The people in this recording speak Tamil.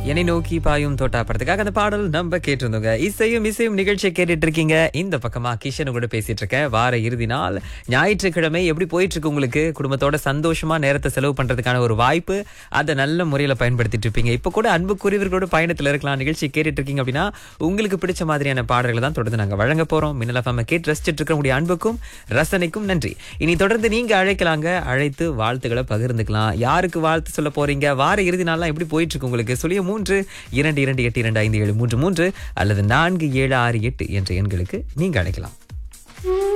என்னை நோக்கி பாயும் தோட்டா படத்துக்காக அந்த பாடல் நம்ம கேட்டிருந்தோங்க இசையும் இசையும் நிகழ்ச்சியை கேட்டுட்டு இருக்கீங்க இந்த பக்கமா கிஷன் கூட பேசிட்டு இருக்கேன் வார இறுதி நாள் ஞாயிற்றுக்கிழமை எப்படி போயிட்டு இருக்கு உங்களுக்கு குடும்பத்தோட சந்தோஷமா நேரத்தை செலவு பண்றதுக்கான ஒரு வாய்ப்பு அதை நல்ல முறையில பயன்படுத்திட்டு இருப்பீங்க இப்ப கூட அன்புக்குரியவர்களோட பயணத்துல இருக்கலாம் நிகழ்ச்சி கேட்டுட்டு இருக்கீங்க அப்படின்னா உங்களுக்கு பிடிச்ச மாதிரியான பாடல்களை தான் தொடர்ந்து நாங்க வழங்க போறோம் மின்னல் FM கேட்டு ரசிச்சிட்டு இருக்க உங்களுடைய அன்புக்கும் ரசனைக்கும் நன்றி இனி தொடர்ந்து நீங்க அழைக்கலாங்க அழைத்து வாழ்த்துக்களை பகிர்ந்துக்கலாம் யாருக்கு வாழ்த்து சொல்ல போறீங்க வார இறுதி நாள்லாம் எப்படி போயிட்டு இருக்கு உங்களுக்கு சொல்லிய மூன்று இரண்டு இரண்டு எட்டு இரண்டு ஐந்து ஏழு மூன்று மூன்று அல்லது நான்கு ஏழு ஆறு எட்டு என்ற எண்களுக்கு நீங்க அழைக்கலாம்